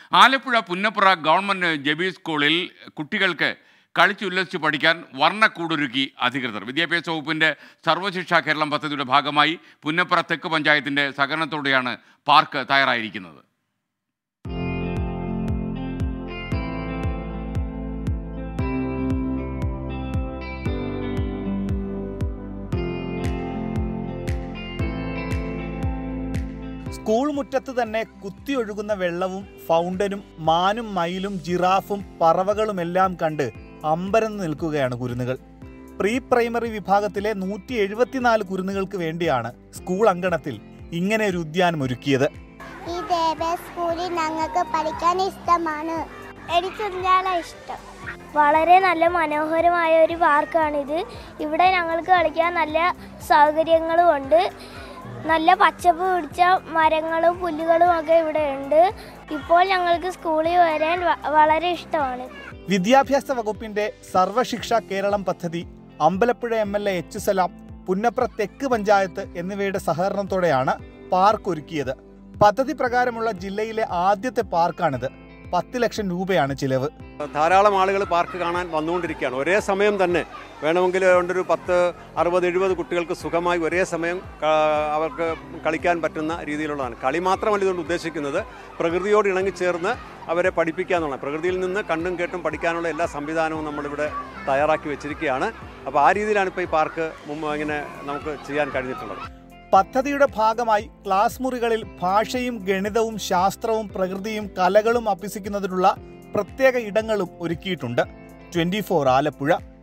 Alappuzha Punnapra government ജബി സ്കൂളിൽ കുട്ടികൾക്ക് കളിച്ചുല്ലസിച്ച് പഠിക്കാൻ വർണ്ണക്കൂടൊരുക്കി അധികൃതർ വിദ്യാഭ്യാസ വകുപ്പിൻ്റെ സർവശിക്ഷാ കേരളം പദ്ധതിയുടെ ഭാഗമായി പുന്നപ്പുറ തെക്ക് പഞ്ചായത്തിൻ്റെ സഹകരണത്തോടെയാണ് പാർക്ക് തയ്യാറായിരിക്കുന്നത് സ്കൂൾ മുറ്റത്ത് തന്നെ കുത്തിയൊഴുകുന്ന വെള്ളവും ഫൗണ്ടനും മാനും മയിലും ജിറാഫും പറവകളുമെല്ലാം കണ്ട് അമ്പരന്ന് നിൽക്കുകയാണ് കുരുന്നുകൾ പ്രീ പ്രൈമറി വിഭാഗത്തിലെ നൂറ്റി എഴുപത്തിനാല് കുരുന്നുകൾക്ക് വേണ്ടിയാണ് സ്കൂൾ അങ്കണത്തിൽ ഇങ്ങനെ ഒരു ഉദ്യാനം ഒരുക്കിയത് ഈ ദേവ സ്കൂളിൽ ഞങ്ങൾക്ക് പഠിക്കാൻ ഇഷ്ടമാണ് എനിക്ക് ഉദ്യാനം ഇഷ്ടം വളരെ നല്ല മനോഹരമായ ഒരു പാർക്കാണിത് ഇവിടെ ഞങ്ങൾക്ക് കളിക്കാൻ നല്ല സൗകര്യങ്ങളും ഉണ്ട് നല്ല പച്ചപ്പ് പിടിച്ച മരങ്ങളും പുല്ലുകളും ഒക്കെ ഇവിടെ ഉണ്ട് ഇപ്പോൾ ഞങ്ങൾക്ക് സ്കൂളിൽ വരാൻ വ- വളരെ ഇഷ്ടമാണ് വിദ്യാഭ്യാസ വകുപ്പിന്റെ സർവശിക്ഷ കേരളം പദ്ധതി Ambalappuzha M L A H Salam Punnapra തെക്ക് പഞ്ചായത്ത് എന്നിവയുടെ സഹകരണത്തോടെയാണ് പാർക്ക് ഒരുക്കിയത് പദ്ധതി പ്രകാരമുള്ള ജില്ലയിലെ ആദ്യത്തെ പാർക്കാണിത് പത്ത് ലക്ഷം രൂപയാണ് ചിലവ് ധാരാളം ആളുകൾ പാർക്ക് കാണാൻ വന്നുകൊണ്ടിരിക്കുകയാണ് ഒരേ സമയം തന്നെ വേണമെങ്കിൽ ഒരു പത്ത് അറുപത് എഴുപത് കുട്ടികൾക്ക് സുഖമായി ഒരേ സമയം ക- അവർക്ക് കളിക്കാൻ പറ്റുന്ന രീതിയിലുള്ളതാണ് കളി മാത്രമല്ല ഇതുകൊണ്ട് ഉദ്ദേശിക്കുന്നത് പ്രകൃതിയോട് ഇണങ്ങിച്ചേർന്ന് അവരെ പഠിപ്പിക്കുക എന്നുള്ളതാണ് പ്രകൃതിയിൽ നിന്ന് കണ്ടും കേട്ടും പഠിക്കാനുള്ള എല്ലാ സംവിധാനവും നമ്മളിവിടെ തയ്യാറാക്കി വെച്ചിരിക്കുകയാണ് അപ്പോൾ ആ രീതിയിലാണ് ഇപ്പോൾ ഈ പാർക്ക് മുമ്പ് ഇങ്ങനെ നമുക്ക് ചെയ്യാൻ കഴിഞ്ഞിട്ടുള്ളത് പദ്ധതിയുടെ ഭാഗമായി ക്ലാസ് മുറികളിൽ ഭാഷയും ഗണിതവും ശാസ്ത്രവും പ്രകൃതിയും കലകളും അഭ്യസിക്കുന്നതിനുള്ള പ്രത്യേക ഇടങ്ങളും ഒരുക്കിയിട്ടുണ്ട് ട്വന്റി ആലപ്പുഴ